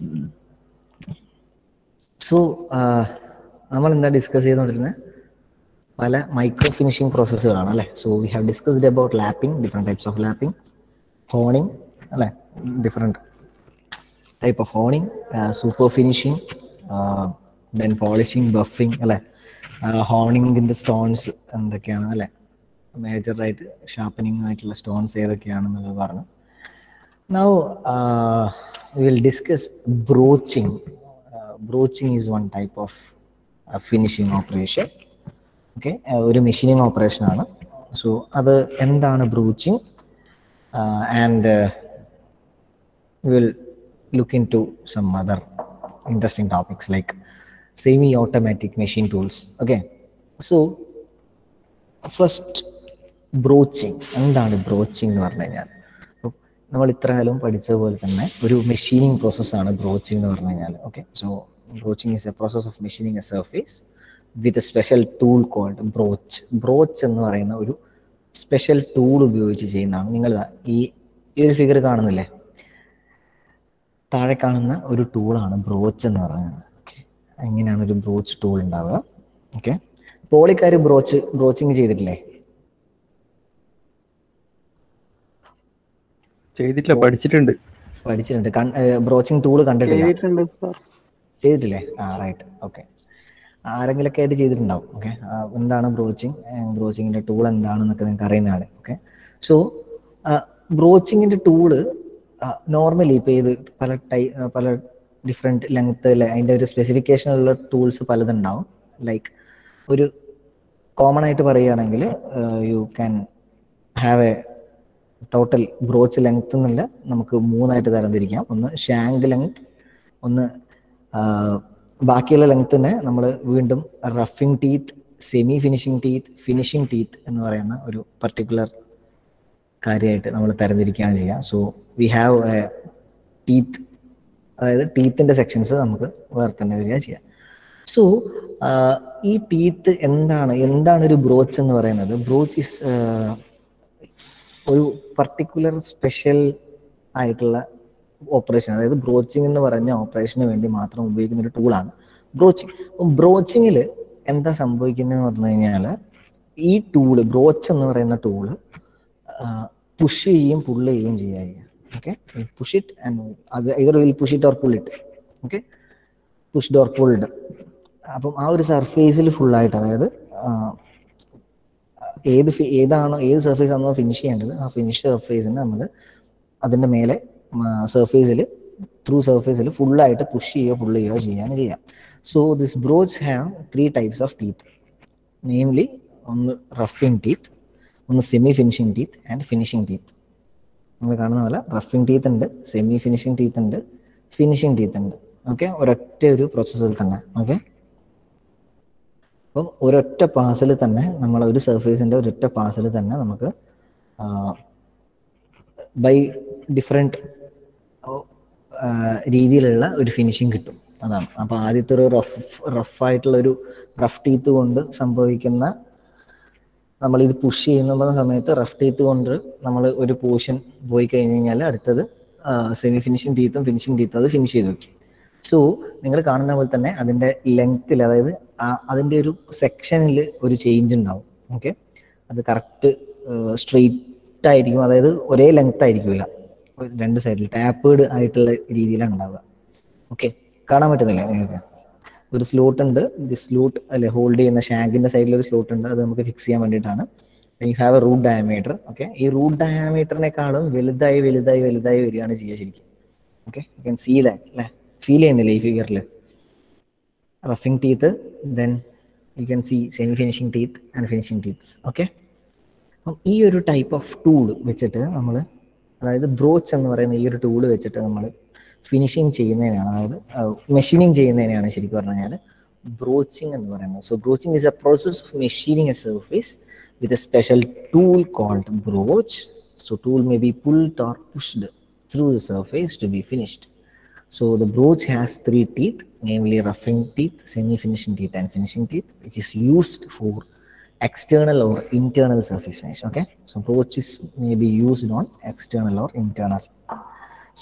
So നമ്മൾ എന്താ discuss ചെയ്തുകൊണ്ടിരുന്നത് പല മൈക്രോ ഫിനിഷിംഗ് പ്രോസസ്സുകളാണ് അല്ലേ so we have discussed about lapping different types of lapping honing അല്ലേ different type of honing super finishing then polishing buffing അല്ലേ ഹോണിങ്ങിൻ്റെ സ്റ്റോൺസ് എന്തൊക്കെയാണ് അല്ലേ മേജറായിട്ട് ഷാർപ്പനിങ് ആയിട്ടുള്ള സ്റ്റോൺസ് ഏതൊക്കെയാണെന്നുള്ളത് പറഞ്ഞു now will discuss broaching broaching is one type of finishing operation okay ഒരു machining ഓപ്പറേഷനാണ് സോ അത് എന്താണ് broaching and will look into some other interesting topics like semi automatic machine tools okay so first broaching എന്താണ് broaching എന്ന് പറഞ്ഞു കഴിഞ്ഞാൽ നമ്മൾ ഇത്ര കാലം പഠിച്ച പോലെ തന്നെ ഒരു മെഷീനിങ് പ്രോസസ്സാണ് ബ്രോച്ചിങ് എന്ന് പറഞ്ഞു കഴിഞ്ഞാൽ okay so broaching is a process of machining a surface with a special tool called broach broach എന്ന് പറയുന്ന ഒരു സ്പെഷ്യൽ ടൂൾ ഉപയോഗിച്ച് ചെയ്യുന്നതാണ് നിങ്ങൾ ഈ ഈ ഒരു ഫിഗർ കാണുന്നില്ലേ താഴെ കാണുന്ന ഒരു ടൂളാണ് ബ്രോച്ച് എന്ന് പറയുന്നത് ഓക്കെ എങ്ങനെയാണ് ഒരു ബ്രോച്ച് ടൂൾ ഉണ്ടാവുക ഓക്കെ പോളിക്കാർ ബ്രോച്ച് ബ്രോച്ചിങ് ചെയ്തിട്ടില്ലേ ചെയ്തിട്ടില്ല പഠിച്ചിട്ടുണ്ട് പഠിച്ചിട്ടുണ്ട് ബ്രോച്ചിങ് ടൂൾ കണ്ടിട്ടില്ല ചെയ്തിട്ടുണ്ട് സാർ ചെയ്തിട്ടില്ലേ ആ റൈറ്റ് ഓക്കെ ആരെങ്കിലൊക്കെ ആയിട്ട് ചെയ്തിട്ടുണ്ടാവും ഓക്കെ എന്താണ് ബ്രോച്ചിങ് ബ്രോച്ചിങ്ങിന്റെ ടൂൾ എന്താണെന്നൊക്കെ നിങ്ങൾക്ക് അറിയുന്നതാണ് ഓക്കെ സോ ബ്രോച്ചിങ്ങിന്റെ ടൂള് നോർമലി ഇപ്പോൾ ഇത് പല ടൈ പല ഡിഫറെൻറ്റ് ലെങ്ത് അതിൻ്റെ ഒരു സ്പെസിഫിക്കേഷനുള്ള ടൂൾസ് പലതുണ്ടാവും ലൈക്ക് ഒരു കോമൺ ആയിട്ട് പറയുകയാണെങ്കിൽ you can have a total broach length എന്നുള്ള നമുക്ക് മൂന്നായിട്ട് തരംതിരിക്കാം ഒന്ന് ഷാങ്ക് ലെങ്ത് ഒന്ന് ബാക്കിയുള്ള ലെങ്ത്തിനെ നമ്മൾ വീണ്ടും roughing teeth semi finishing teeth finishing teeth എന്ന് പറയുന്ന ഒരു പർട്ടിക്കുലർ കാര്യമായിട്ട് നമ്മൾ തരംതിരിക്കുകയാണ് ചെയ്യുക so we have a teeth അതായത് ടീത്തിൻ്റെ സെക്ഷൻസ് നമുക്ക് വേറെ തന്നെ വരിക ചെയ്യാം സോ ഈ ടീത്ത് എന്താണ് എന്താണ് ഒരു ബ്രോച്ച് എന്ന് പറയുന്നത് ബ്രോച്ച് ഇസ് ഒരു പർട്ടിക്കുലർ സ്പെഷ്യൽ ആയിട്ടുള്ള ഓപ്പറേഷൻ അതായത് ബ്രോച്ചിങ് എന്ന് പറഞ്ഞ ഓപ്പറേഷന് വേണ്ടി മാത്രം ഉപയോഗിക്കുന്ന ഒരു ടൂളാണ് ബ്രോച്ചിങ് അപ്പം ബ്രോച്ചിങ്ങിൽ എന്താ സംഭവിക്കുന്നതെന്ന് പറഞ്ഞു കഴിഞ്ഞാൽ ഈ ടൂള് ബ്രോച്ച് എന്ന് പറയുന്ന ടൂള് പുഷ് ചെയ്യും പുള്ള് ചെയ്യുകയും ചെയ്യുക ഓക്കെ പുഷ് ഇറ്റ് ആൻഡ് അത് either will push it or pull it okay pushed or pulled അപ്പം ആ ഒരു സർഫേസിൽ ഫുള്ളായിട്ട് അതായത് ഏത് ഏതാണോ ഏത് സർഫേസ് ആണോ ഫിനിഷ് ചെയ്യേണ്ടത് ആ ഫിനിഷ് സർഫേസിന് നമ്മൾ അതിൻ്റെ മേലെ സർഫേസിൽ ത്രൂ സർഫേസിൽ ഫുള്ളായിട്ട് പുഷ് ചെയ്യുകയോ പുള്ള് ചെയ്യുകയോ ചെയ്യാണ് ചെയ്യാം so this broach have three types of teeth namely ഒന്ന് റഫിംഗ് ടീത്ത് ഒന്ന് semi finishing teeth and finishing teeth നമ്മൾ കാണുന്ന പോലെ റഫിംഗ് ടീത്ത് ഉണ്ട് സെമി ഫിനിഷിംഗ് ടീത്ത് ഉണ്ട് ഫിനിഷിംഗ് ടീത്ത് ഉണ്ട് ഓക്കെ ഒരൊറ്റ ഒരു പ്രോസസ്സിൽ തന്നെ ഓക്കെ അപ്പം ഒരൊറ്റ പാസിൽ തന്നെ നമ്മൾ ഒരു സർഫേസിൻ്റെ ഒരൊറ്റ പാസിൽ തന്നെ നമുക്ക് ബൈ ഡിഫറെൻറ്റ് രീതിയിലുള്ള ഒരു ഫിനിഷിങ് കിട്ടും അതാണ് അപ്പോൾ ആദ്യത്തെ ഒരു റഫ് റഫായിട്ടുള്ള ഒരു റഫ് ടീത്ത് കൊണ്ട് സംഭവിക്കുന്ന നമ്മൾ ഇത് പുഷ് ചെയ്യുന്ന സമയത്ത് റഫ് ടീത്ത് കൊണ്ട് നമ്മൾ ഒരു പോർഷൻ പോയി കഴിഞ്ഞ് കഴിഞ്ഞാൽ അടുത്തത് സെമി ഫിനിഷിംഗ് ടീത്തും ഫിനിഷിംഗ് ടീത്തും അത് ഫിനിഷ് ചെയ്ത് വെക്കും സോ നിങ്ങൾ കാണുന്ന പോലെ തന്നെ അതിൻ്റെ ലെങ്ത്തിൽ അതായത് അതിൻ്റെ ഒരു സെക്ഷനിൽ ഒരു ചേഞ്ച് ഉണ്ടാവും ഓക്കെ അത് കറക്റ്റ് സ്ട്രെയിറ്റ് ആയിരിക്കും അതായത് ഒരേ ലെങ്ത് ആയിരിക്കില്ല രണ്ട് സൈഡിൽ ടാപ്പേഡ് ആയിട്ടുള്ള രീതിയിലാണ് ഉണ്ടാവുക ഓക്കെ കാണാൻ പറ്റുന്നില്ല നിങ്ങൾക്ക് ഒരു സ്ലോട്ട് ഉണ്ട് ഇത് സ്ലോട്ട് അല്ലെ ഹോൾഡ് ചെയ്യുന്ന ഷാങ്കിന്റെ സൈഡിൽ ഒരു സ്ലോട്ട് ഉണ്ട് അത് നമുക്ക് ഫിക്സ് ചെയ്യാൻ വേണ്ടിയിട്ടാണ് you have a root diameter okay ഈ റൂട്ട് ഡയമീറ്ററിനെക്കാളും വലുതായി വലുതായി വലുതായി വരികയാണ് ചെയ്യുക ശരിക്കും okay you can see that അല്ലേ ഫീൽ ചെയ്യുന്നില്ലേ ഈ ഫിഗറിൽ roughing teeth then you can see semi finishing teeth and finishing teeths okay അപ്പം ഈ ഒരു ടൈപ്പ് ഓഫ് ടൂൾ വെച്ചിട്ട് നമ്മൾ അതായത് ബ്രോച്ച് എന്ന് പറയുന്ന ഈ ഒരു ടൂൾ വെച്ചിട്ട് നമ്മൾ ഫിനിഷിങ് ചെയ്യുന്നതിനാണ് അതായത് മെഷീനിങ് ചെയ്യുന്നതിനാണ് ശരിക്കും പറഞ്ഞു കഴിഞ്ഞാൽ ബ്രോച്ചിങ് എന്ന് പറയുന്നത് so broaching is a process of machining a surface with a special tool called broach so tool may be pulled or pushed through the surface to be finished So the broach has three teeth, namely roughing teeth, semi-finishing teeth, and finishing teeth, which is used for external or internal surface finish. Okay, so broach is may be used on external or internal.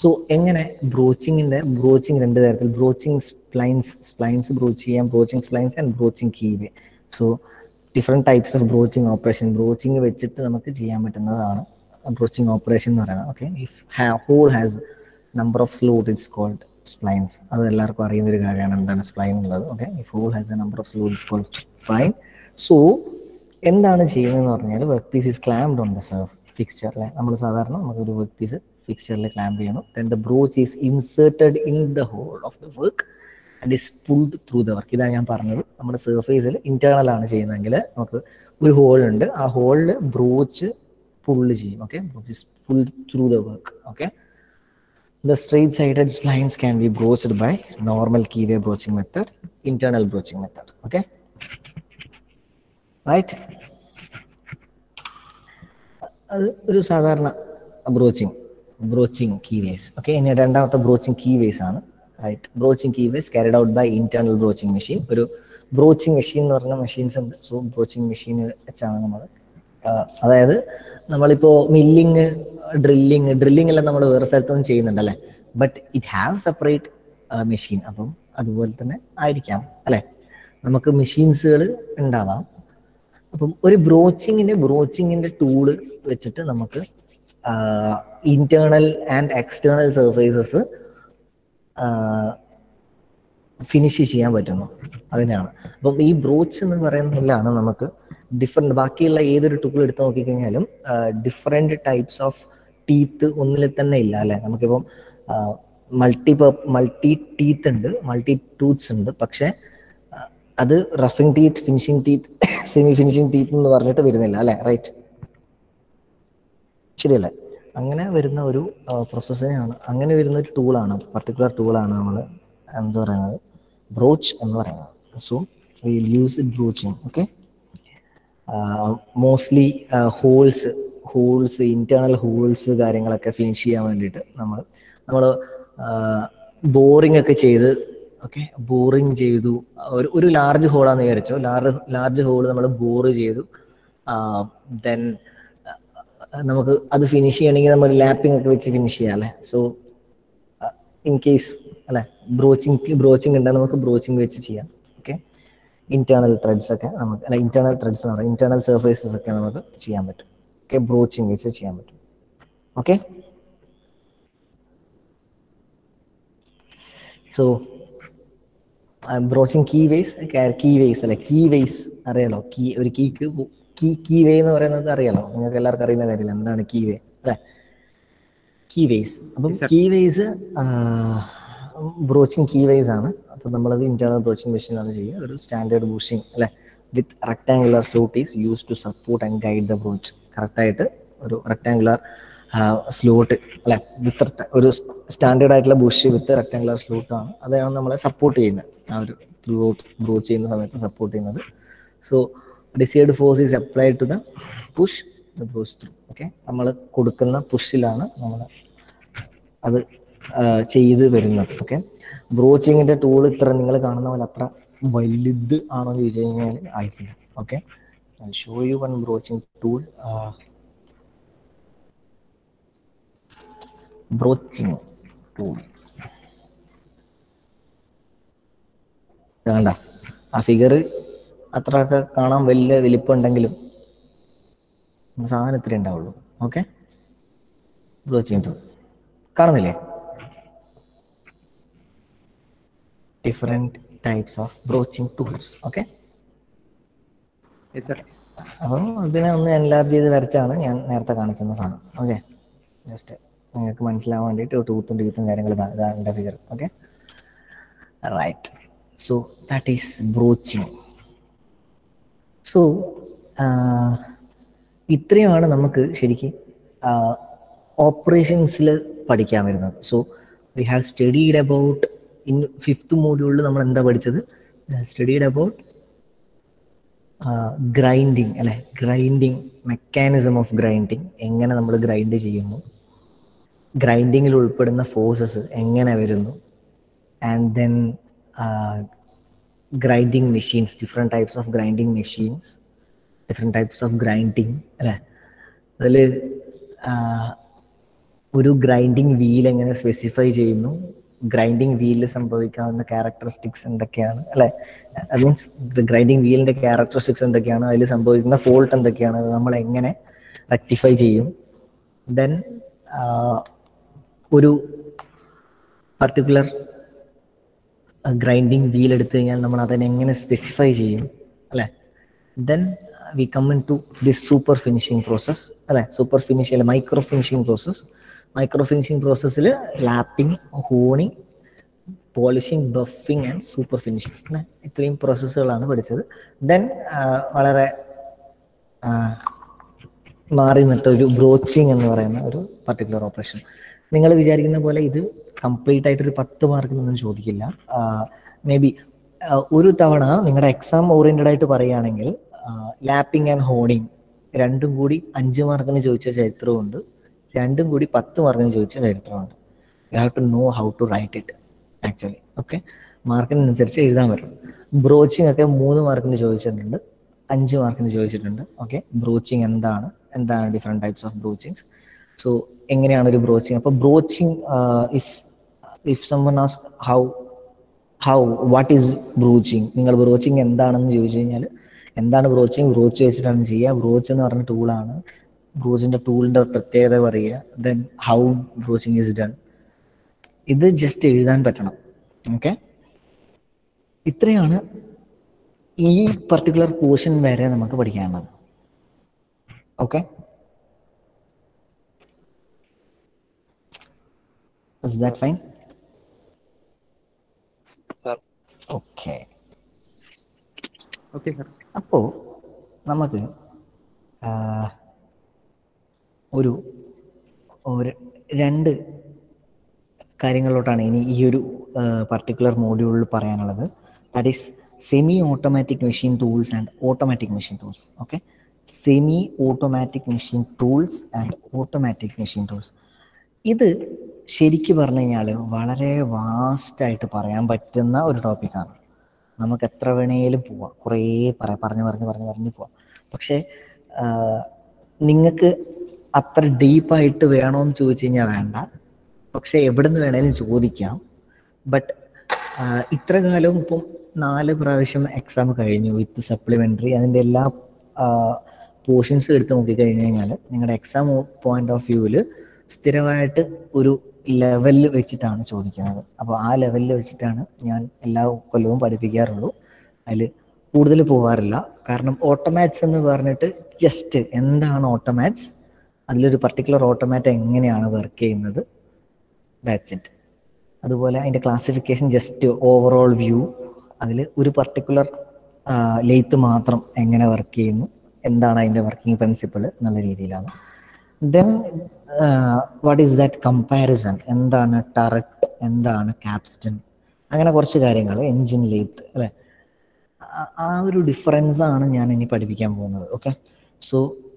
So എങ്ങനെ ബ്രോച്ചിങ്ങിന്റെ broaching രണ്ട് തരത്തിൽ broaching splines splines broach ചെയ്യാം broaching splines and broaching keyway so different types of broaching operation broaching വെച്ചിട്ട് നമുക്ക് ചെയ്യാൻ പറ്റുന്നതാണ് broaching operation എന്ന് പറയുന്നത് okay if hole has number of slot it's called splines അത് എല്ലാവർക്കും അറിയുന്ന ഒരു കാര്യമാണ് എന്താണ് സ്പ്ലൈൻ ഉള്ളത് okay if hole has a number of slot it's called spline so എന്താണ് ചെയ്യുന്നതെന്ന് പറഞ്ഞാൽ work piece is clamped on the surf ഫിക്സ്ചറിലെ നമ്മൾ സാധാരണ നമുക്കൊരു വർക്ക് പീസ് ഫിക്സ്ചറിൽ ക്ലാമ്പ് ചെയ്യുന്നു then the broach is inserted in the hole of the work and is pulled through the work ഇതാണ് ഞാൻ പറഞ്ഞത് നമ്മുടെ സർഫേസിൽ ഇന്റേണൽ ആണ് ചെയ്യുന്നതെങ്കിൽ നമുക്ക് ഒരു ഹോൾ ഉണ്ട് ആ ഹോളിൽ ബ്രോച്ച് പുള്ള് ചെയ്യും okay broach is pulled through the work okay The straight sided splines can be broached by normal keyway broaching method, internal broaching method. Okay. Right? അത് ഒരു സാധാരണ ബ്രോച്ചിങ് ബ്രോച്ചിങ് കീവേസ് ഓക്കെ ഇനി രണ്ടാമത്തെ broaching keyways ആണ് right broaching keyways carried out by internal broaching machine ഒരു broaching machine എന്ന് പറഞ്ഞ machines ഉണ്ട് സോ ബ്രോച്ചിങ് മെഷീൻ വെച്ചാണ് നമ്മൾ അതായത് നമ്മളിപ്പോൾ മില്ലിങ് ഡ്രില്ലിങ് ഡ്രില്ലിംഗ് എല്ലാം നമ്മൾ വേറെ സ്ഥലത്തൊന്നും ചെയ്യുന്നുണ്ട് അല്ലേ but it have separate machine അപ്പം അതുപോലെ തന്നെ ആയിരിക്കാം അല്ലേ നമുക്ക് മെഷീൻസുകൾ ഉണ്ടാവാം അപ്പം ഒരു ബ്രോച്ചിങ്ങിന്റെ ബ്രോച്ചിങ്ങിന്റെ ടൂള് വെച്ചിട്ട് നമുക്ക് internal and external surfaces finish ചെയ്യാൻ പറ്റുന്നു അതിനാണ് അപ്പം ഈ ബ്രോച്ച് എന്ന് പറയുന്നതിലാണ് നമുക്ക് ഡിഫറെന്റ് ബാക്കിയുള്ള ഏതൊരു ടൂൾ എടുത്ത് നോക്കിക്കഴിഞ്ഞാലും ഡിഫറെന്റ് ടൈപ്സ് ഓഫ് ടീത്ത് ഒന്നിൽ തന്നെ ഇല്ല അല്ലെ നമുക്കിപ്പം മൾട്ടി മൾട്ടി ടീത്ത് ഉണ്ട് മൾട്ടി ടൂത്ത്സ് ഉണ്ട് പക്ഷെ അത് roughing teeth finishing teeth semi finishing teeth എന്ന് പറഞ്ഞിട്ട് വരുന്നില്ല അല്ലെ റൈറ്റ് ശരിയല്ലേ അങ്ങനെ വരുന്ന ഒരു പ്രോസസ്സിനെയാണ് അങ്ങനെ വരുന്ന ഒരു ടൂളാണ് പർട്ടിക്കുലർ ടൂളാണ് നമ്മൾ എന്താ പറയുന്നത് ബ്രോച്ച് എന്ന് പറയുന്നത് so will use it broaching okay mostly holes holes internal holes കാര്യങ്ങളൊക്കെ ഫിനിഷ് ചെയ്യാൻ വേണ്ടിയിട്ട് നമ്മൾ നമ്മൾ ബോറിംഗ് ഒക്കെ ചെയ്ത് ഓക്കെ ബോറിങ് ചെയ്തു ഒരു ഒരു ലാർജ് ഹോളാന്ന് വിചാരിച്ചോ ലാർജ് ലാർജ് ഹോൾ നമ്മൾ ബോർ ചെയ്തു ദെൻ നമുക്ക് അത് ഫിനിഷ് ചെയ്യണമെങ്കിൽ നമ്മൾ ലാപ്പിംഗ് ഒക്കെ വെച്ച് ഫിനിഷ് ചെയ്യാം അല്ലേ സോ ഇൻ കേസ് അല്ലെ ബ്രോച്ചിങ് ബ്രോച്ചിങ് ഉണ്ടെങ്കിൽ നമുക്ക് ബ്രോച്ചിങ് വെച്ച് ചെയ്യാം ഓക്കെ ഇന്റേണൽ ത്രെഡ്സ് ഒക്കെ നമുക്ക് അല്ല ഇന്റേണൽ ത്രെഡ്സ് എന്ന് പറയാം ഇന്റേണൽ സർഫേസസ് ഒക്കെ നമുക്ക് ചെയ്യാൻ പറ്റും ഓക്കെ ബ്രോച്ചിങ് വെച്ച് ചെയ്യാൻ പറ്റും okay so broaching keyways keyways അല്ലെ കീ വേസ് അറിയാലോ കീ ഒരു കീക്ക് കീ കീ വേ എന്ന് പറയുന്നത് അറിയാലോ നിങ്ങൾക്ക് എല്ലാവർക്കും അറിയുന്ന കാര്യമില്ല എന്താണ് കീ വേ അല്ലെ കീ വേസ് അപ്പം keyways broaching keyways ആണ് അപ്പം നമ്മളത് ഇന്റേണൽ ബ്രോച്ചിങ് മെഷീനാണ് ചെയ്യുക ഒരു സ്റ്റാൻഡേർഡ് ബൂഷിങ് അല്ലെ with rectangular slot is use to support and guide the broach കറക്റ്റായിട്ട് ഒരു റെക്ടാങ്കുലർ സ്ലോട്ട് അല്ലെ വിത്ത് ഒരു സ്റ്റാൻഡേർഡ് ആയിട്ടുള്ള ബുഷ് വിത്ത് റെക്ടാങ്കുലർ സ്ലോട്ട് ആണ് അതാണ് നമ്മളെ സപ്പോർട്ട് ചെയ്യുന്നത് ആ ഒരു ത്രൂ ഔട്ട് ബ്രോച്ച് ചെയ്യുന്ന സമയത്ത് സപ്പോർട്ട് ചെയ്യുന്നത് so decide force is applied to the push the broach through okay നമ്മൾ കൊടുക്കുന്ന പുഷിലാണ് നമ്മൾ അത് ചെയ്ത് വരുന്നത് ഓക്കെ ബ്രോച്ചിങ്ങിന്റെ ടൂൾ ഇത്ര നിങ്ങൾ കാണുന്ന പോലെ അത്ര വലുത് ആണോ എന്ന് ചോദിച്ചു കഴിഞ്ഞാൽ ആയിട്ടില്ല okay show you one broaching tool broaching tool വേണ്ട ആ ഫിഗർ അത്രയൊക്കെ കാണാൻ വലിയ വലിപ്പമുണ്ടെങ്കിലും സാധനം ഇത്രേ ഉണ്ടാവുള്ളൂ ഓക്കെ ബ്രോച്ചിങ് ടൂൾ കാണുന്നില്ലേ different types of broaching tools okay അപ്പം ഇതിനെ ഒന്ന് എൻലാർജ് ചെയ്ത് വരച്ചാണ് ഞാൻ നേരത്തെ കാണിച്ചിരുന്ന സാധനം ഓക്കെ ജസ്റ്റ് നിങ്ങൾക്ക് മനസ്സിലാവാൻ വേണ്ടിയിട്ട് ടൂത്തും ടീത്തും കാര്യങ്ങൾ ഇതാ എൻ്റെ figure okay right so that is broaching so ഇത്രയുമാണ് നമുക്ക് ശരിക്കും ഓപ്പറേഷൻസിൽ പഠിക്കാൻ വരുന്നത് so we have studied about in fifth മോഡ്യൂളിൽ നമ്മൾ എന്താ പഠിച്ചത് സ്റ്റഡീഡ് അബൌട്ട് ഗ്രൈൻഡിങ് അല്ലെ ഗ്രൈൻഡിങ് മെക്കാനിസം ഓഫ് ഗ്രൈൻഡിങ് എങ്ങനെ നമ്മൾ ഗ്രൈൻഡ് ചെയ്യുന്നു ഗ്രൈൻഡിങ്ങിൽ ഉൾപ്പെടുന്ന ഫോഴ്സസ് എങ്ങനെ വരുന്നു and then grinding machines different types of grinding machines different types of grinding അല്ലേ അതിൽ ഒരു ഗ്രൈൻഡിങ് വീൽ എങ്ങനെ സ്പെസിഫൈ ചെയ്യുന്നു ഗ്രൈൻഡിങ് വീലിൽ സംഭവിക്കാവുന്ന ക്യാരക്ടറിസ്റ്റിക്സ് എന്തൊക്കെയാണ് അല്ലെ അത് മീൻസ് ഗ്രൈൻഡിങ് വീലിന്റെ ക്യാരക്ടറിസ്റ്റിക്സ് എന്തൊക്കെയാണ് അതിൽ സംഭവിക്കുന്ന ഫോൾട്ട് എന്തൊക്കെയാണ് അത് നമ്മൾ എങ്ങനെ റെക്ടിഫൈ ചെയ്യും ദെൻ ഒരു പർട്ടിക്കുലർ ഗ്രൈൻഡിങ് വീൽ എടുത്തു കഴിഞ്ഞാൽ നമ്മൾ അതിനെ എങ്ങനെ സ്പെസിഫൈ ചെയ്യും അല്ലെ then we come into this super finishing process അല്ലെ സൂപ്പർ ഫിനിഷ് അല്ലെ micro finishing process micro finishing പ്രോസസ്സിൽ lapping honing polishing buffing and super finishing അല്ലെ ഇത്രയും പ്രോസസ്സുകളാണ് പഠിച്ചത് ദെൻ വളരെ ആ, മാറി നിന്നിട്ട് ഒരു ബ്രോച്ചിങ് എന്ന് പറയുന്ന ഒരു പർട്ടിക്കുലർ ഓപ്പറേഷൻ നിങ്ങൾ വിചാരിക്കുന്ന പോലെ ഇത് കംപ്ലീറ്റ് ആയിട്ട് ഒരു പത്ത് മാർക്കിനൊന്നും ചോദിക്കില്ല മേ ബി ഒരു തവണ നിങ്ങളുടെ എക്സാം ഓറിയന്റഡ് ആയിട്ട് പറയുകയാണെങ്കിൽ ലാപ്പിംഗ് ആൻഡ് ഹോണിങ് രണ്ടും കൂടി അഞ്ച് മാർക്കിന് ചോദിച്ച ചരിത്രമുണ്ട് രണ്ടും കൂടി പത്ത് മാർക്കിന് ചോദിച്ച ചരിത്രമുണ്ട് you have to know how to write it actually okay മാർക്കിനനുസരിച്ച് എഴുതാൻ പറ്റും ബ്രോച്ചിങ് ഒക്കെ മൂന്ന് മാർക്കിന് ചോദിച്ചിട്ടുണ്ട് അഞ്ച് മാർക്കിന് ചോദിച്ചിട്ടുണ്ട് ഓക്കെ ബ്രോച്ചിങ് എന്താണ് എന്താണ് different types of broachings so എങ്ങനെയാണ് ഒരു ബ്രോച്ചിങ് അപ്പോൾ ബ്രോച്ചിങ് ഇഫ് ഇഫ് സമ്മൺ ആസ് how how what is broaching നിങ്ങൾ ബ്രോച്ചിങ് എന്താണെന്ന് ചോദിച്ചു കഴിഞ്ഞാൽ എന്താണ് ബ്രോച്ചിങ് ബ്രോച്ച് വെച്ചിട്ടാണ് ചെയ്യുക ബ്രോച്ച് എന്ന് പറഞ്ഞ ടൂളാണ് ബ്രോച്ചിന്റെ ടൂളിന്റെ പ്രത്യേകത പറയുക then how broaching is done ഇത് ജസ്റ്റ് എഴുതാൻ പറ്റണം ഓക്കെ ഇത്രയാണ് ഈ പർട്ടിക്കുലർ പോർഷൻ വരെ നമുക്ക് പഠിക്കാനുള്ളത് okay is that fine sir okay okay sir അപ്പോൾ നമുക്ക് ആ, ഒരു ഒരു രണ്ട് കാര്യങ്ങളിലോട്ടാണ് ഇനി ഈ ഒരു പർട്ടിക്കുലർ മോഡ്യൂളിൽ പറയാനുള്ളത് that is semi automatic machine tools and automatic machine tools okay semi automatic machine tools and automatic machine tools ഇത് ശരിക്ക് പറഞ്ഞു കഴിഞ്ഞാൽ വളരെ വാസ്റ്റായിട്ട് പറയാൻ പറ്റുന്ന ഒരു ടോപ്പിക്കാണ് നമുക്ക് എത്ര വേണേലും പോവാം കുറേ പറയാം പറഞ്ഞ് പറഞ്ഞ് പറഞ്ഞ് പറഞ്ഞ് പോവാം പക്ഷേ നിങ്ങൾക്ക് അത്ര ഡീപ്പായിട്ട് വേണോന്ന് ചോദിച്ചു കഴിഞ്ഞാൽ വേണ്ട പക്ഷെ എവിടെ നിന്ന് വേണേലും ചോദിക്കാം ബട്ട് ഇത്ര കാലവും ഇപ്പം നാല് പ്രാവശ്യം എക്സാം കഴിഞ്ഞു വിത്ത് സപ്ലിമെൻ്ററി അതിൻ്റെ എല്ലാ പോർഷൻസ് എടുത്ത് നോക്കിക്കഴിഞ്ഞ് കഴിഞ്ഞാൽ നിങ്ങളുടെ എക്സാം പോയിന്റ് ഓഫ് വ്യൂവിൽ സ്ഥിരമായിട്ട് ഒരു ലെവലിൽ വെച്ചിട്ടാണ് ചോദിക്കുന്നത് അപ്പോൾ ആ ലെവലിൽ വെച്ചിട്ടാണ് ഞാൻ എല്ലാ കൊല്ലവും പഠിപ്പിക്കാറുള്ളൂ അതിൽ കൂടുതൽ പോകാറില്ല കാരണം ഓട്ടോമാറ്റ്സ് എന്ന് പറഞ്ഞിട്ട് ജസ്റ്റ് എന്താണ് ഓട്ടോമാറ്റ്സ് അതിലൊരു പർട്ടിക്കുലർ ഓട്ടോമാറ്റ് എങ്ങനെയാണ് വർക്ക് ചെയ്യുന്നത് ദാറ്റ്സ് ഇറ്റ് അതുപോലെ അതിൻ്റെ ക്ലാസിഫിക്കേഷൻ ജസ്റ്റ് ഓവറോൾ വ്യൂ അതിൽ ഒരു പർട്ടിക്കുലർ ലെയ്ത്ത് മാത്രം എങ്ങനെ വർക്ക് ചെയ്യുന്നു എന്താണ് അതിൻ്റെ വർക്കിംഗ് പ്രിൻസിപ്പിൾ എന്നുള്ള രീതിയിലാണ് then what is that comparison എന്താണ് ടറക്റ്റ് എന്താണ് ക്യാപ്സ്റ്റൻ അങ്ങനെ കുറച്ച് കാര്യങ്ങൾ എൻജിൻ ലെയ്ത്ത് അല്ലേ ആ- ആ ഒരു ഡിഫറൻസ് ആണ് ഞാൻ ഇനി പഠിപ്പിക്കാൻ പോകുന്നത് okay so